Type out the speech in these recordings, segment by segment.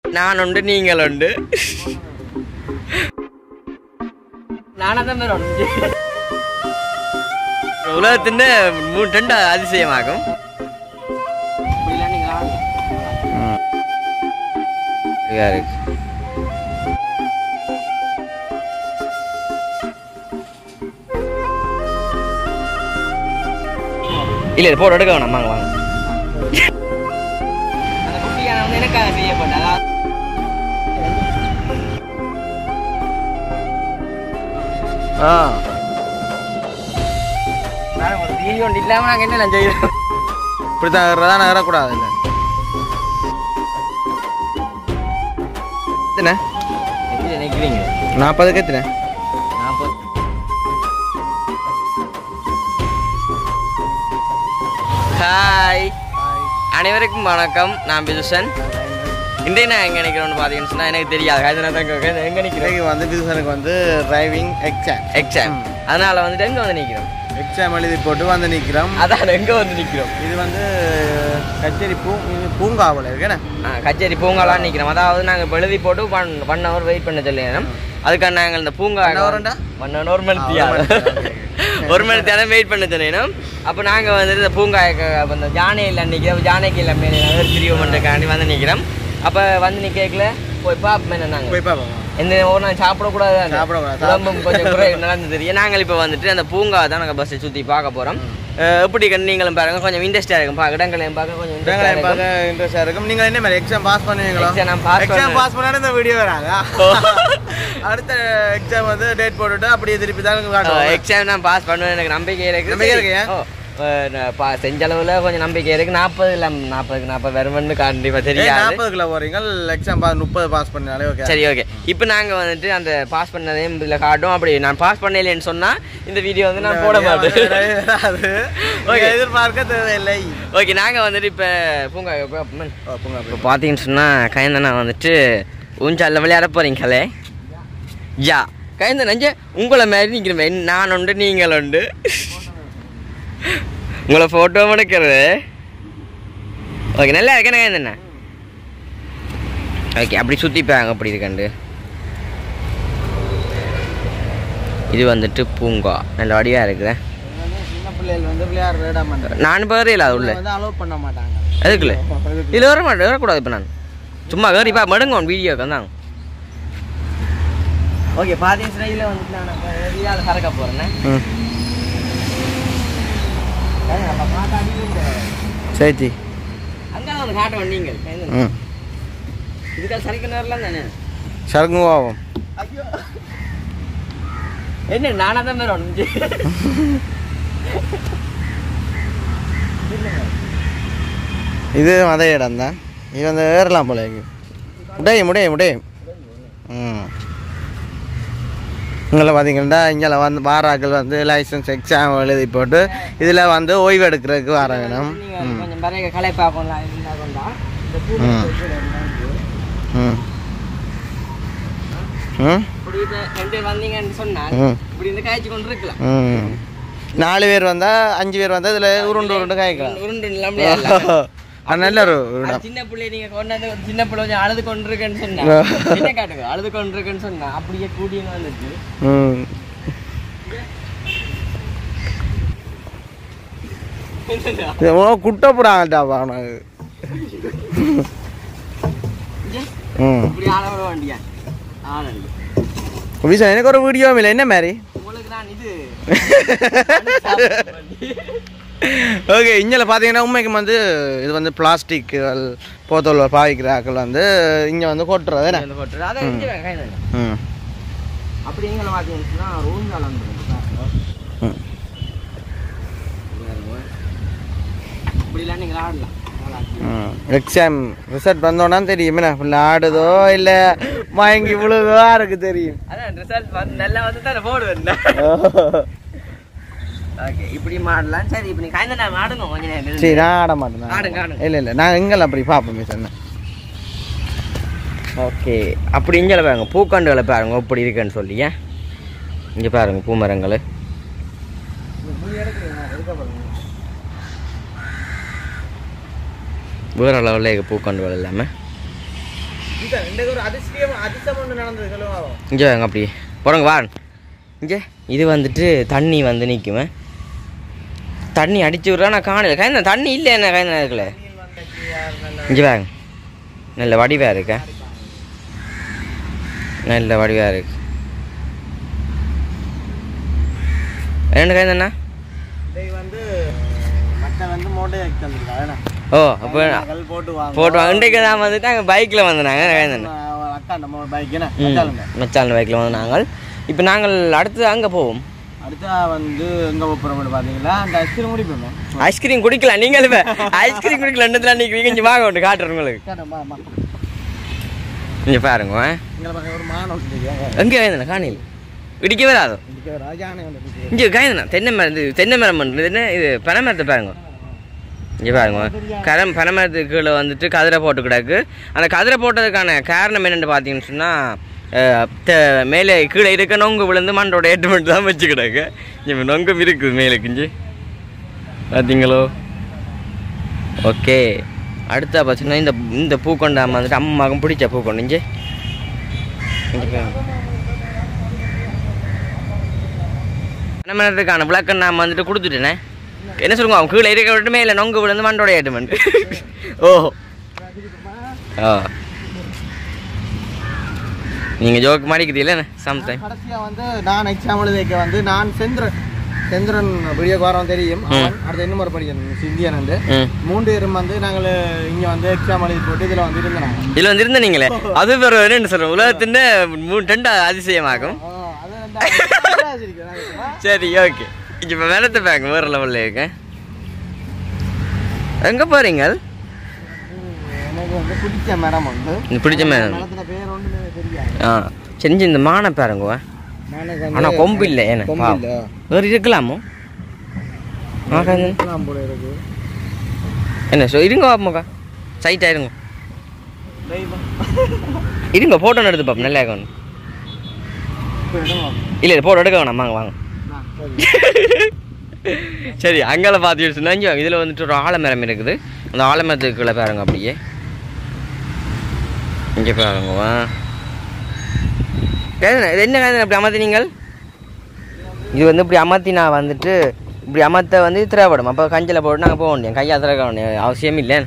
நான் உண்டு நீங்கள் உண்டு நானாதான் பேர் ஒன்று உலகத்தின் மூணு ரெண்டு அதிசயமாகும் இப்படிலாம் நீங்கள் ஆடலாம் சரியா இருக்கு இல்ல இல்ல போட எடுக்க வேணாம் வாங்க வாங்க அந்த குட்டியான வந்து எனக்காக செய்யப்பட்ட அதாவது ஆ நான் ஒரு தீனி ஒன்று இல்லாமல் நாங்கள் என்ன செய்யறோம் இப்படி தான் ஏறதான் ஏறக்கூடாது இல்லை எத்தனை எப்படி நிற்கிறீங்க நாற்பதுக்கு எத்தனை நாற்பது ஹாய் அனைவருக்கும் வணக்கம் நான் பிதுசன் இன்றைய நான் எங்கே நிற்கிறோன்னு பார்த்தீங்கன்னு சொன்னால் எனக்கு தெரியாது அதனால தான் எங்கே நிற்கிறேன் இன்னைக்கு வந்து பிசினஸுக்கு வந்து டிரைவிங் எக்ஸாம் எக்ஸாம் அதனால் வந்துட்டு எங்கே வந்து நிற்கிறோம் எக்ஸாம் எழுதி போட்டு வந்து நிற்கிறோம் அதான் எங்கே வந்து நிற்கிறோம் இது வந்து கச்சேரி பூ இது பூங்காவில் இருக்கேண்ணே ஆ கச்சேரி பூங்காலாம் நிற்கிறோம் அதாவது நாங்கள் இப்போ எழுதி போட்டு ஒன் ஒன் ஹவர் வெயிட் பண்ண சொல்லிடணும் அதுக்காக நாங்கள் இந்த பூங்கா One hour ண்டா? ஒன் ஹவர் ஒரு மணி ஆ, ஒரு மணி நேரம். ஒரு மணி நேரம் வெயிட் பண்ண சொல்லிடணும் அப்போ நாங்கள் வந்துட்டு இந்த பூங்கா அப்போ இந்த ஜானையில் நிற்கிறோம் ஜானைக்கு இல்லை மேலே திரிவமன்றக்காண்டி வந்து நிற்கிறோம் அப்போ வந்து நிற்கல போய் பார்ப்போம் என்ன நாங்கள் போய் பார்ப்போம் எந்த ஒரு நாள் சாப்பிடக்கூடாது சாப்பிடக்கூடாது. உடம்பும் கொஞ்சம் குறை நடந்து தெரியும் நாங்கள் இப்போ வந்துட்டு அந்த பூங்கா தான் நாங்கள் பஸ்ஸை சுற்றி பார்க்க போகிறோம் எப்படி கண்டு நீங்களும் பாருங்க கொஞ்சம் இன்ட்ரெஸ்டாக இருக்கும் பார்க்க இடங்களையும் பார்க்க கொஞ்சம் எங்களை இன்ட்ரெஸ்டாக இருக்கும் பார்க்க இன்ட்ரெஸ்டாக இருக்கும் நீங்கள் என்ன மாதிரி எக்ஸாம் பாஸ் பண்ணுவீங்களா Exam நான் pass எக்ஸாம் பண்ணேன். பாஸ் பண்ணாலும் இந்த வீடியோ வராதா ஓ. அடுத்த எக்ஸாம் வந்து டேட் போட்டுட்டு அப்படியே திருப்பி தான் காட்டுவோம் எக்ஸாம் நான் பாஸ் பண்ணுவேன் எனக்கு நம்பிக்கை இருக்கு நம்பிக்கை இருக்குயா? ஓ, அஹ் நான் பா செஞ்ச அளவில் கொஞ்சம் நம்பிக்கை இருக்கு நாற்பது இல்லை நாற்பதுக்கு நாற்பது வருமென்னு கண்டிப்பாக தெரியாது நாற்பதுக்குள்ள போறீங்க எக்ஸாம் பாஸ் முப்பது பாஸ் பண்ணாலே ஓகே சரி ஓகே இப்போ நாங்கள் வந்துட்டு அந்த பாஸ் பண்ணதையும் இதில் காட்டும் அப்படி நான் பாஸ் பண்ணலைன்னு சொன்னால் இந்த வீடியோ வந்து நான் போட மாட்டேன் அது Okay. எதிர்பார்க்க தேவையில்லை ஓகே நாங்கள் வந்துட்டு இப்போ பூங்கா இப்போ ஓ, போங்க இப்போ பார்த்தீங்கன்னு சொன்னால் கயந்தனா வந்துட்டு ஊஞ்சாலில் விளையாட போகிறீங்களே யா கயந்த நஞ்ச உங்களை மாதிரி நிற்கிறேன் நான் உண்டு நீங்கள் உண்டு உங்களை ஃபோட்டோ எடுக்கிறது ஓகே நல்லா இருக்கேன் கயந்தண்ணா ஓகே அப்படி சுற்றிப்பாங்க அப்படி இருக்கண்டு இது வந்துட்டு பூங்கா நல்ல வடிவாக இருக்குது சின்ன பிள்ளைகள் வந்து விளையாடுற இடம் பண்றேன் நான் பேரே இல்லை அது உள்ள வந்து அலோவ் பண்ண மாட்டாங்க எதுக்குல இதில் வர மாட்டேன் வரக்கூடாது இப்போ நான் சும்மா வேறு இப்போ மடுங்க உன் வீடியோக்கு வந்தாங்க ஓகே பார்த்தீங்கன்னா இதில் வந்துட்டு நான் ரியால் சரக்க போகிறேன் சரி அங்கே வந்து காட்ட வந்தீங்க ம் இதுக்காக சரக்கு நேரலாம் தானே சரக்கு ஆகும் என்ன நானாக தான் பேர் ஒன்று இது அதே இடம் தான் இது வந்து ஏறலாம் போல இருக்கு முடியும் முடியும் முடியும் ம் இங்கே பார்த்தீங்கன்னா இங்கே வந்து வாராக்கள் வந்து லைசன்ஸ் எக்ஸாம் எழுதி போட்டு இதில் வந்து ஓய்வு எடுக்கிறதுக்கு வர வேணும் நீங்கள் கொஞ்சம் பறைய கலை பார்க்கலாம் இருந்தா கொண்டா இந்த பூ ம். ம் ம் இப்படி இது ரெண்டு வந்தீங்கன்னு சொன்னால் ம் இப்படி இந்த காய்ச்சி கொண்டு இருக்கலாம் ம் நாலு பேர் வந்தால் அஞ்சு பேர் வந்தால் இதில் உருண்டு உருண்டு காய்க்கலாம் உருண்டு இல்லாமல் அது நல்ல ஒரு அது இடம் சின்ன பிள்ளை நீங்க கொண்டாந்து ஒரு சின்ன பிள்ளை கொஞ்சம் அழுது கொண்டிருக்கேன்னு சொன்னா என்ன காட்டுங்க அழுது கொண்டிருக்கேன்னு சொன்னா அப்படியே கூட்டின்னு வந்துச்சு ம் இது உனக்கு குட்ட போடாங்கட்டாப்பா உனக்கு ம் இப்படி ஆள விட வேண்டியா ஆனந்து விசா எனக்கு ஒரு வீடியோ இல்லை என்ன மாதிரி உங்களுக்கு நான் இது ஓகே இங்கே பார்த்தீங்கன்னா உண்மைக்கு வந்து இது வந்து பிளாஸ்டிக் போத்தல் பாவிக்கிற ஆக்கள் வந்து இங்கே வந்து கொட்டுறது என்ன இந்த போட்டு அதை இங்க வெங்காயம் தானே. ம் அப்படி எங்களை பார்த்தீங்கன்னா ஊஞ்சாலம் ம் இப்படிலாம் நீங்கள் ஆடலாம் எக்ஸாம் ரிசல்ட் வந்தோன்னா தெரியும் என்ன பிள்ளை ஆடுதோ இல்லை மயங்கி விழுதோ இருக்கு தெரியும் அதான் ரிசல்ட் வந்து நல்லா வந்து தானே போடுவேன் ஓகே இப்படி மாடலாம் சரி இப்போ நீ காய்ந்த நான் ஆடுங்க கொஞ்ச நேரம் சரி நான் ஆட மாட்டேன் நான் ஆட ஆடுங்க, மாட்டேன். ஆடுங்க. இல்லை இல்லை நான் எங்கெல்லாம் அப்படி பார்ப்போம் மிஸ் என்ன ஓகே அப்படி இங்கே பாருங்க பூக்கண்டுகளை பாருங்க எப்படி இருக்குன்னு சொல்லி ஏன் இங்கே பாருங்க பூமரங்கள் வேற லெவலில் இருக்கு பூக்கண்டுகள் எல்லாமே இன்றைக்கு ஒரு அதிசயம் அதிசயம் ஒன்று நடந்தது சொல்லுவா இங்கே வாங்க அப்படி போகிறோங்க வா இங்கே இது வந்துட்டு தண்ணி வந்து நிற்குமே தண்ணி அடிச்சு விட்றா நான் காணல கைந்த தண்ணி இல்லை என்ன கைந்த இருக்குல்ல இங்கே வாங்க நல்ல வடிவாக இருக்க நல்ல வடிவாக இருக்கு ரெண்டு கைந்தண்ணா இன்றைக்கு வந்து மட்டை வந்து மோட்டை ஆக்கி தந்துருக்காங்க ஓ அப்போ கல் போட்டு வாங்க போட்டு வாங்க இன்றைக்கு தான் வந்துட்டு அங்கே பைக்கில் வந்தாங்க கைந்தண்ணா அக்கா நம்ம பைக் என்ன ம் மச்சாளுங்க. மச்சான் பைக்கில் வந்து நாங்கள் இப்போ நாங்கள் அடுத்து அங்கே போவோம் அடுத்தா வந்து எங்க போறோம்னு பாத்தீங்களா அந்த ஐஸ்கிரீம் முடிப்போமே ஐஸ்கிரீம் குடிக்கலாம் நீங்களும் ஐஸ்கிரீம் குடிக்கல ரெண்டுத்துல நிற்கிறீங்க இங்கே வாங்க ஒன்று காட்டுறேன் உங்களுக்கு இங்கே பாருங்க இங்க பாருங்க ஒரு மானம் வச்சிருக்காங்க எங்கே காய்ந்தன காணியில் இடிக்கவே வராதோ இதுக்கு ராஜானே வந்து நிக்குது. இங்கே காய்ந்தனா தென்னை மரம் இது தென்னை மரம் பண்ணுறது என்ன இது பனை மரத்தை பாருங்க இங்கே பாருங்க கரம் பனை மரத்துக்கு கீழே வந்துட்டு கதிரை போட்டு கிடக்கு அந்த கதிரை போட்டதுக்கான காரணம் என்னென்னு பார்த்தீங்கன்னு சொன்னால் மேலே கீழே இருக்க நொங்கு விழுந்து மண்டோட ஏட்டு மட்டும் தான் வச்சு கிடக்கு இங்கே நொங்கும் இருக்குது மேலே கிஞ்சி பார்த்தீங்களோ ஓகே அடுத்த பார்த்தீங்கன்னா இந்த இந்த பூக்கொண்டாம வந்துட்டு அம்மாவுக்கும் பிடிச்ச பூக்கொண்டு இங்கே இங்கே பாருங்க. மனமனத்துக்கான விளக்கம் நான் வந்துட்டு கொடுத்துட்டேனே என்ன சொல்லுங்க அவன் கீழே இருக்க விட்டுமே இல்லை நொங்கு விழுந்து மண்டோட ஏட்டுமெண்ட் ஓ ஆ நீங்கள் ஜோக்கு மாடிக்கிறீங்களே சம்டைம் கடைசியா வந்து நான் எக்ஸாம் எழுதிக்க வந்து நான் செந்திரன் செந்திரன் வீடியோ வாரம் தெரியும் அவன் அடுத்த இன்னும் ஒரு படிக்கன் சிந்தியன் வந்து ம் மூன்று பேரும் வந்து நாங்கள் இங்க வந்து எக்ஸாம் எழுதி போட்டு இதுல வந்து இருந்தாங்க இதில் வந்து இருந்த நீங்களே அது வேறு என்ன சொல்கிறேன் உலகத்தின் மூணு ரெண்டு அதிசயமாகும் அது வந்து சரி ஓகே இப்போ வெள்ளத்தை பேங்க வேறு லெவலில் இருக்கேன் எங்கே போகிறீங்க எனக்கு வந்து பிடிச்ச மரம் வந்து இந்த பிடிச்ச மேம் மரத்துல பேர் ஒன்றுமே தெரியாது ஆ செஞ்சு இந்த மானை பாருங்க எனக்கு ஆனா கொம்பு இல்லை என்ன கொம்பு பாவம். இல்ல. வேறு இருக்கலாமோ ஆ கண்ணு. இருக்கலாம் போல இருக்கு என்ன சொ இருங்க பாப்போம்க்கா சைட்டாக இருங்க தெய்வம் இருங்க ஃபோட்டோ எடுத்து பாப்போம் நல்லா இருக்கணும் இப்ப இடமா? இல்லை ஃபோட்டோ எடுக்க வேணாம் வாங்க வாங்க ஆ, சரி. சரி அங்கால பார்த்துட்டு சொன்னா இங்கே இதில் வந்துட்டு ஒரு ஆலமரம் இருக்குது அந்த ஆலமரத்துக்கு கீழே பாருங்க அப்படியே இங்கே பாருங்க வா கேதுண்ணா, இது என்ன கேதுண்ணா இப்படி அமர்த்தி நீங்கள் இது வந்து இப்படி அமர்த்தி நான் வந்துட்டு இப்படி அமர்த்த வந்து திரைப்படும் அப்போ கஞ்சில் போட்டு நாங்கள் போக முடியும் கையா திறக்க வேண்டிய அவசியம் இல்லை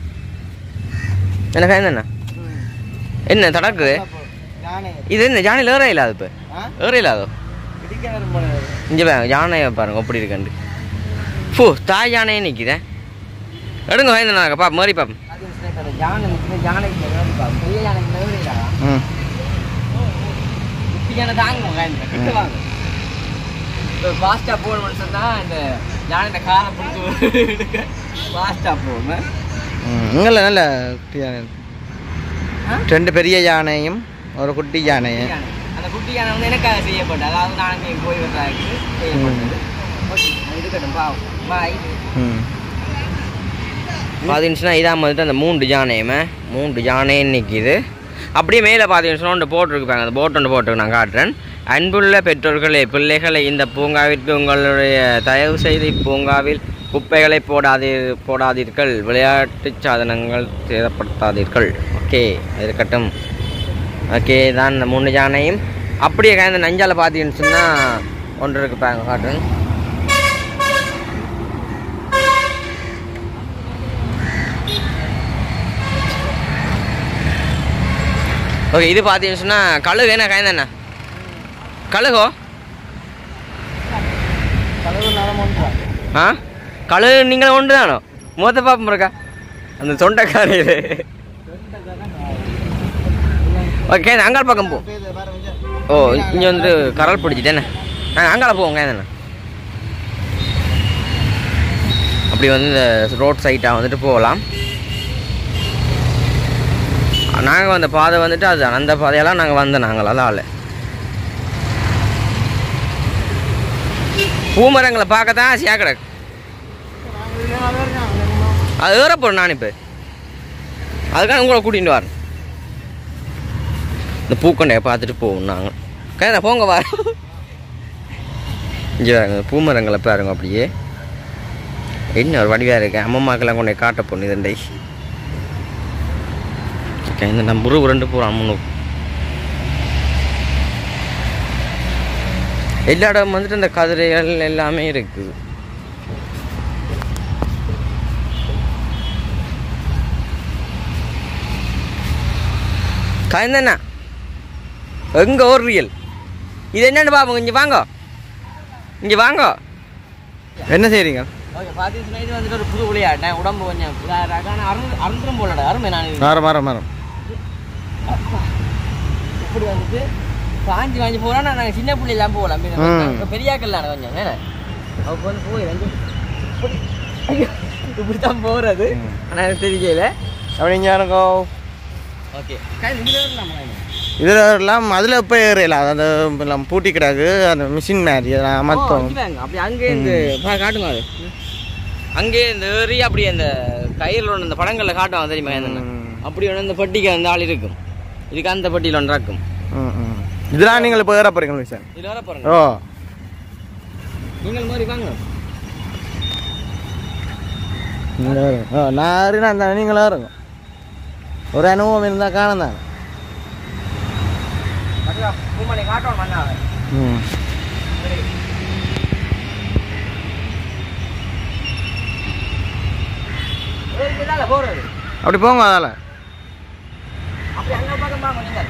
என்ன கேதுண்ணா என்ன தடக்குது அப்போ யானை இது என்ன ஜானியில் ஏற இல்லாது இப்போ ஆ? ஏற இல்லாதோ இடிக்க வரும் போல இருக்கு. இங்கே பாருங்க யானையை பாருங்க எப்படி இருக்கண்டு ஃபூ தாய் யானையே நிற்குதே எடுங்க வாய்ந்தனாக்க பாப்பா மாதிரி பாப்போம் அது சில யானை நிற்கிது யானைக்கு மேலே பெரிய யானைக்கு மேலே ம் குட்டி யானை தாங்க கிட்ட வாங்க இப்போ ஃபாஸ்ட்டாக போகணும்னு சொன்னால் இந்த யானை காலை பிடிச்சி ஃபாஸ்ட்டாக போகணும் ம், இங்கல்ல நல்ல குட்டி யானை ரெண்டு பெரிய யானையும் ஒரு குட்டி யானையும் யானை. அந்த குட்டி யானை வந்து எனக்காக செய்யப்பட்டது அதாவது நான் இங்கே போய் வர்றதுக்கு செய்யப்பட்டது ஓகே அது இருக்கட்டும் பாவம் பாய் ம் பார்த்தீங்கன்னா இதான் வந்துட்டு அந்த மூன்று யானையுமே மூன்று யானைன்னு நிற்கிது அப்படியே மேலே பார்த்தீங்கன்னா ஒன்று போட்டிருக்கு பாருங்க அந்த போட் ஒன்று போட்டிருக்கு நான் காட்டுறேன் அன்புள்ள பெற்றோர்களே பிள்ளைகளை இந்த பூங்காவிற்கு உங்களுடைய தயவு செய்து இப்பூங்காவில் குப்பைகளை போடாதீ போடாதீர்கள் விளையாட்டு சாதனங்கள் சேதப்படுத்தாதீர்கள் ஓகே இருக்கட்டும் ஓகே தான் இந்த மூணு யானையும் அப்படியே இந்த நஞ்சால பார்த்தீங்கன்னு சொன்னால் ஒன்று இருக்கு பாருங்க காட்டுறேன் ஓகே இது பார்த்தீங்கன்னு சொன்னால் கழுகு என்ன காய்ந்தண்ணா கழுகோ கதவு நலம் ஒன்றா ஆ கழுகு நீங்கள் ஒன்று தானோ மூத்த பாப்பம் இருக்கா அந்த சொண்டக்கார இது ஓகே அங்காள் பக்கம் போ பேரு வேற வந்து ஓ இங்கே வந்து கரல் பிடிச்சிட்டேண்ணே ஆ அங்கால போவோங்க ஏதாண்ணா அப்படி வந்து இந்த ரோட் சைட்டாக வந்துட்டு போகலாம் நாங்கள் வந்த பாதை வந்துட்டு அது அந்த பாதையெல்லாம் நாங்கள் வந்த நாங்கள் அதால் பூமரங்களை பார்க்க தான் ஆசையாக கிடக்கு அது வேற போகிறேன் நான் இப்போ அதுக்காக உங்களை கூட்டிகிட்டு வரேன் இந்த பூக்கொண்டையை பார்த்துட்டு போவோம் நாங்கள் கதை போங்க வா இங்கே பாருங்க பூமரங்களை பாருங்க அப்படியே என்ன ஒரு வடிவாக இருக்கு அம்மம்மாக்கெல்லாம் கொண்டு போய் காட்ட போகணும் இதண்டை இந்த நம்பரு உருண்டு போகிறான் முன்னூறு எல்லா இடம் வந்துட்டு இந்த கதிரைகள் எல்லாமே இருக்குது கயந்தண்ணா எங்க ஓடுறியல் இது என்னன்னு பாப்போம் இங்கே வாங்க இங்கே வாங்க என்ன செய்றீங்க ஓகே பார்த்தீங்கன்னா இது வந்துட்டு ஒரு புது விளையாட்டேன் உடம்பு கொஞ்சம் ஆனால் அருந்து அருந்துரும் போலடா அருமை நான் இது. மரம் மரம் மரம் இப்படி வந்துட்டு பாஞ்சு வாங்கி போகிறோம் நாங்கள் சின்ன பிள்ளைலாம் போகலாம் ம். இப்போ பெரியாக்கள்லாம் கொஞ்சம் என்ன அவங்க வந்து போய் வந்து இப்படி ஐயோ, இப்படி தான் போகிறது ஆனால் எனக்கு தெரியல அப்படி இங்கே இருங்கோ ஓகே இதில் வரலாமா இதில் எல்லாம் அதில் இப்போ ஏறலாம் அந்த எல்லாம் பூட்டி கிடக்கு அந்த மிஷின் மாதிரி அதை அமர்த்தம் அப்படி அங்கே இந்த பா- காட்டுங்க அது அங்கே இந்த ஏறி அப்படியே அந்த கயிறில் ஒன்று இந்த படங்களில் காட்டுவாங்க தெரியுமா என்னென்ன ம். அப்படி ஒன்று இந்த பெட்டிக்கு அந்த ஆள் இருக்கும் இதுக்கு அந்த பெட்டியில் ஒன்று இருக்கும் ம் ம் இதெல்லாம் நீங்கள் இப்போ ஏற போகிறீங்க சார் இதில் வர போகிறேங்க ஓ நீங்கள் மாதிரி வாங்க நீங்கள் ஏறுங்க ஓ நான் ஏறினா அந்த நீங்களும் ஏறுங்க ஒரு அனுபவம் இருந்தால் காணும் தானே பூமணி காட்டுவோம் மண்ணாவை ம் போகிறது அப்படி போங்க அதால் அப்படி அங்கே பக்கம் வாங்க நீங்கள்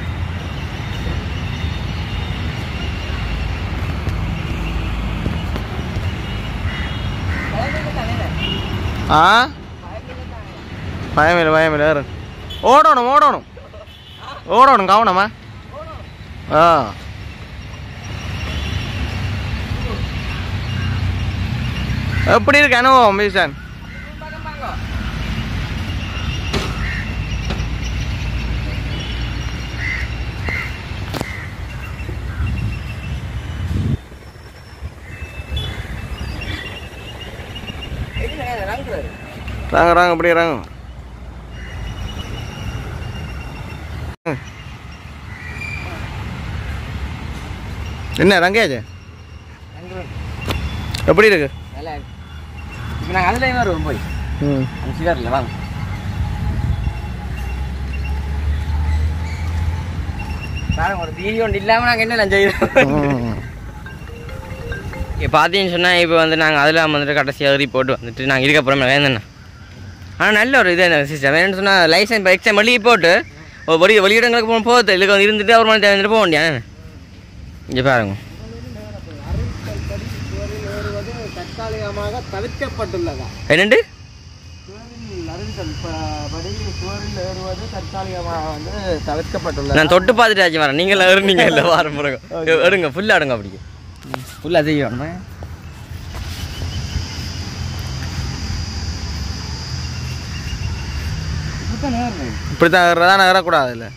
ஆ பயமில்லை பயமில்லை ஏறு ஓடணும் ஓடணும் ஓடணும் கவனமா ஆ எப்படி இருக்கு அனுபவம் மீசன் ராங்க ராங்க அப்படியே ராங்க என்ன ரங்கேஜ் எப்படி இருக்கு நல்லா இருக்கு. இப்போ நாங்கள் அதில் வருவோம் போய் ம் அந்த சிவரில் வாங்க பாருங்க ஒரு தீனி ஒன்று இல்லாமல் நாங்கள் என்ன செய்யறோம் இப்போ பார்த்தீங்கன்னு சொன்னால் இப்போ வந்து நாங்கள் அதில் வந்துட்டு கடைசியாக ஏறி போட்டு வந்துட்டு நாங்கள் இதுக்கப்புறம் வேந்தண்ணா ஆனால் நல்ல ஒரு இது சிஸ்டம் என்னன்னு சொன்னால் லைசன்ஸ் இப்போ எக்ஸாம் வெளியே போட்டு ஒரு வெளி வெளியிடங்களுக்கு போக போகுது இதுக்கு வந்து இருந்துட்டு ஒரு மணி தேர்ந்துட்டு போக வேண்டிய இங்கே பாருங்க தற்காலிகமாக தவிர்க்கப்பட்டுள்ளதா என்னண்டு அறிவித்தல் படி சுவரில் ஏறுவது தற்காலிகமாக வந்து தவிர்க்கப்பட்டுள்ளது நான் தொட்டு பார்த்துட்டு ஆச்சு வரேன் நீங்கள் ஏறுனீங்க இல்லை வாரம் பிறகு எடுங்க ஃபுல்லாக எடுங்க அப்படி ஃபுல்லாக செய்யணும் இப்படி தான் ஏறதான் ஏறக்கூடாது இல்லை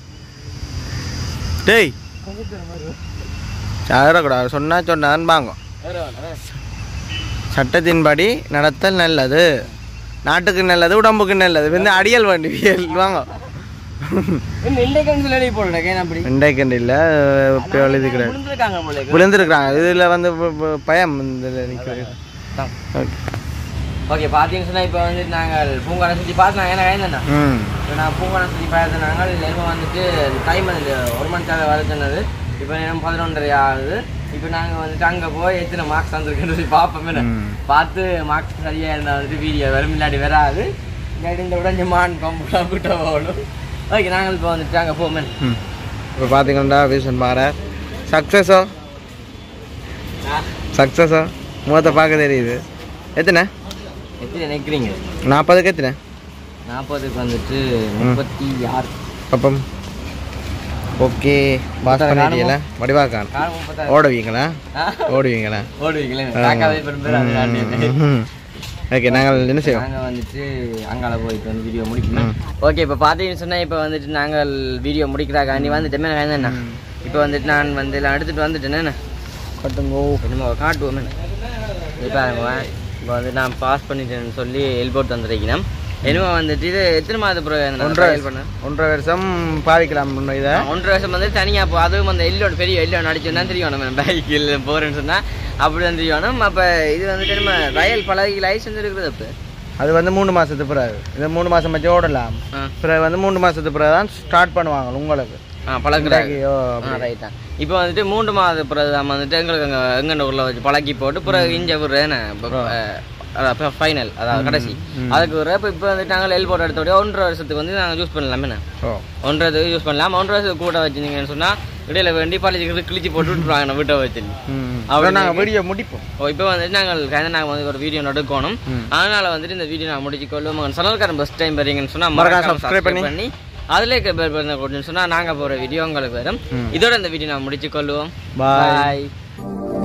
டேய் ஏறக்கூடாது சொன்னா சொன்னான்னு வாங்க சட்டத்தின்படி நடத்தல் நல்லது நாட்டுக்கு நல்லது உடம்புக்கு நல்லது வந்து அடியல் வேண்டி வாங்க இன்றைக்கு சொல்லி போடுறேன் அப்படி இன்றைக்கு இல்லை இப்போ எழுதி கிடையாது விழுந்துருக்காங்க போல விழுந்துருக்குறாங்க இதில் வந்து ப- ப- பயம் இந்த நிற்கிறது ஓகே ஓகே பார்த்தீங்கன்னு சொன்னால் இப்போ வந்து நாங்கள் பூங்கானை சுற்றி பார்த்து நாங்கள் என்ன கைந்தண்ணா ம் இப்போ நான் பூங்கானை சுற்றி பார்த்து நாங்கள் நேரம் வந்துட்டு டைம் வந்து ஒரு மணி தேவை வர சொன்னது இப்போ நேரம் பதினொன்றரை ஆகுது இப்போ நாங்கள் வந்துட்டு அங்கே போய் எத்தனை மார்க்ஸ் வந்திருக்குன்னு சொல்லி பார்ப்போம் என்ன. ம். பார்த்து மார்க்ஸ் சரியாக இருந்தால் வந்துட்டு வீடியோ வரும் இல்லாட்டி வராது இல்லாட்டி இந்த உடஞ்ச மான் கம்புலாம் கூட்ட போகணும் ஓகே நாங்கள் இப்போ வந்துட்டு அங்கே போமே ம் இப்போ பார்த்தீங்கன்னா வீசன் பாரு சக்ஸஸோ சக்ஸஸோ முகத்தை பார்க்க தெரியுது எத்தனை எத்தனை நினைக்கிறீங்க நாற்பதுக்கு எத்தனை நாற்பதுக்கு வந்துட்டு முப்பத்தி ஆறு அப்பம் ஓகே பாஸ் பண்ணிட்டீங்களா வடிவாக்கான் கால் முப்பத்தாறு ஓடுவீங்களா ஆ? ஓடுவீங்களா ஓடுவீங்களே காக்காவே பெரும்பேர் ஓகே நாங்கள் என்ன செய்வோம் நாங்கள் வந்துட்டு அங்கால போயிட்டு வந்து வீடியோ முடிக்கணும் ஓகே இப்போ பார்த்தீங்கன்னு சொன்னால் இப்போ வந்துட்டு நாங்கள் வீடியோ முடிக்கிறாக்காண்டி வந்துட்டோமே என்ன இப்போ வந்துட்டு நான் வந்து எல்லாம் எடுத்துகிட்டு வந்துட்டேன் கட்டுங்கோ என்னமோ காட்டுவோமே இப்போ பாருங்க இப்போ வந்து நான் பாஸ் பண்ணிட்டேன்னு சொல்லி எல்போர்ட் வந்துருக்கணும் என்னமோ வந்துட்டு இது எத்தனை மாதம் பிறகு ஒன்றரை ட்ரையல் பண்ணேன் ஒன்றரை வருஷம் பாவிக்கலாம் இன்னும் இதை ஒன்றரை வருஷம் வந்து தனியாக போ அதுவும் அந்த எல்லோட பெரிய எல்லோ நடிச்சுன்னா தெரியும் நம்ம பைக்கில் போகிறேன்னு சொன்னால் அப்படி தான் தெரியணும் அப்போ இது வந்துட்டு நம்ம ரயல் பழகி லைசன்ஸ் இருக்குது அப்போ அது வந்து மூணு மாசத்துக்கு பிறகு இது மூணு மாசம் வச்சு ஓடலாம் ஆ. பிறகு வந்து மூணு மாசத்துக்கு பிறகு தான் ஸ்டார்ட் பண்ணுவாங்க உங்களுக்கு ஆ பழகுறாங்க இன்றைக்கு, ஓ, ஆ ரைட் தான் இப்போ வந்துட்டு மூன்று மாத பிறகு நம்ம வந்துட்டு எங்களுக்கு அங்கே எங்கண்ட ஊரில் வச்சு பழக்கி போட்டு பிறகு இஞ்ச விடுறேன் அதான் ஃபைனல் அதாவது கடைசி அதுக்கு ஒரு இப்போ இப்போ வந்துட்டு நாங்கள் எல் போட்டு எடுத்தோடய ஒன்றரை வருஷத்துக்கு வந்து நாங்கள் யூஸ் பண்ணலாம் என்ன ஓ ஒன்றரை யூஸ் பண்ணலாம் ஒன்றரை வருஷத்துக்கு கூட வச்சிருந்தீங்கன்னு சொன்னால் இடையில வேண்டி பழச்சி கிழிச்சு போட்டு விட்டுருவாங்க நம்ம வீட்டை வச்சு ம் அப்படி நாங்கள் வீடியோ முடிப்போம் ஓ இப்போ வந்துட்டு நாங்கள் கதை நாங்கள் வந்து ஒரு வீடியோ எடுக்கணும் அதனால வந்துட்டு இந்த வீடியோ நான் முடிச்சு கொள்ளும் உங்கள் சனல்காரன் பஸ் டைம் வரீங்கன்னு சொன்னால் மறக்காம மறக்காம subscribe subscribe பண்ணி அதிலே பேர் பண்ண கொடுன்னு சொன்னால் நாங்கள் போகிற வீடியோ உங்களுக்கு வரும் இதோட இந்த வீடியோ நான் முடிச்சு கொள்ளுவோம் Bye. பாய்